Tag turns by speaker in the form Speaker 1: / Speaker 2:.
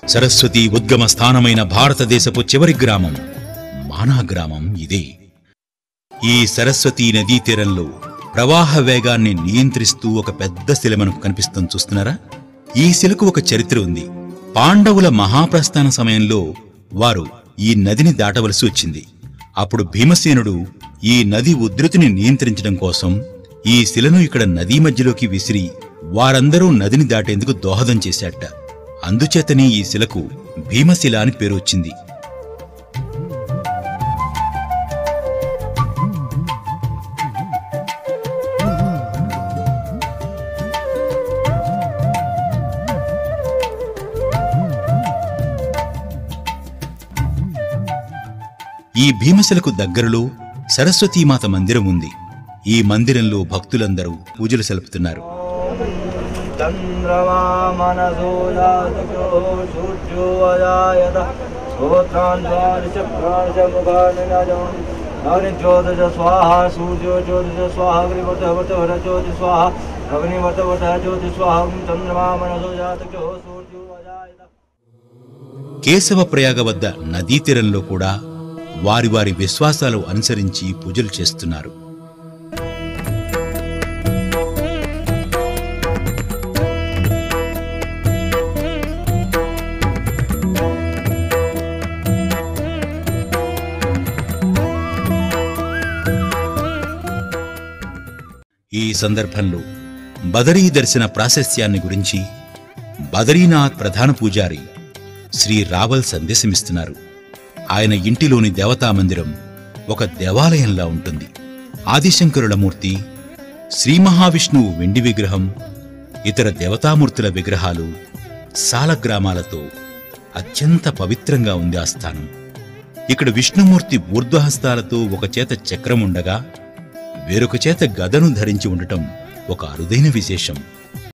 Speaker 1: సరస్వతి ఉద్గమ స్థానమైన భారతదేశపు చివరి గ్రామం మానా గ్రామం ఇదే ఈ సరస్వతీ నదీ తీరంలో ప్రవాహ వేగాన్ని నియంత్రిస్తూ ఒక పెద్ద శిల మనకు కనిపిస్తుంది చూస్తున్నారా ఈ శిలకు ఒక చరిత్ర ఉంది పాండవుల మహాప్రస్థాన సమయంలో వారు ఈ నదిని దాటవలసి వచ్చింది అప్పుడు భీమసేనుడు ఈ నది ఉధృతిని నియంత్రించడం కోసం ఈ శిలను ఇక్కడ నదీ మధ్యలోకి విసిరి వారందరూ నదిని దాటేందుకు దోహదం చేశాట అందుచేతనే ఈ శిలకు భీమశిల అని పేరు వచ్చింది ఈ భీమశిలకు దగ్గరలో సరస్వతీమాత మందిరం ఉంది ఈ మందిరంలో భక్తులందరూ పూజలు సలుపుతున్నారు
Speaker 2: चन्द्रमा मनसो जातको सूर्यो अजायत स्तोत्रान् द्वादशप्राणश मुखानिनजम् अग्निज्योतिष स्वाहा सूर्यो ज्योतिष स्वाहा अग्निवर्तः वर्तः ज्योतिष स्वाहा अग्निवर्तः वर्तः ज्योतिष स्वाहा चन्द्रमा मनसो जातको सूर्यो अजायत
Speaker 1: కేశవ ప్రయాగ వద్ద నదీ తీరంలో కూడా వారి వారి విశ్వాసాలు అనుసరించి పూజలు చేస్తున్నారు ఈ సందర్భంలో బదరీ దర్శన ప్రాశస్యాన్ని గురించి బదరీనాథ్ ప్రధాన పూజారి శ్రీ రావల్ సందేశమిస్తున్నారు ఆయన ఇంటిలోని దేవతా మందిరం ఒక దేవాలయంలా ఉంటుంది ఆదిశంకరుల మూర్తి శ్రీ మహావిష్ణువు వెండి విగ్రహం ఇతర దేవతామూర్తుల విగ్రహాలు సాలగ్రామాలతో అత్యంత పవిత్రంగా ఉంది ఆ స్థానం ఇక్కడ విష్ణుమూర్తి ఊర్ధ్వహస్తాలతో ఒక చేత చక్రం ఉండగా వేరొక చేత గదను ధరించి ఉండటం ఒక అరుదైన విశేషం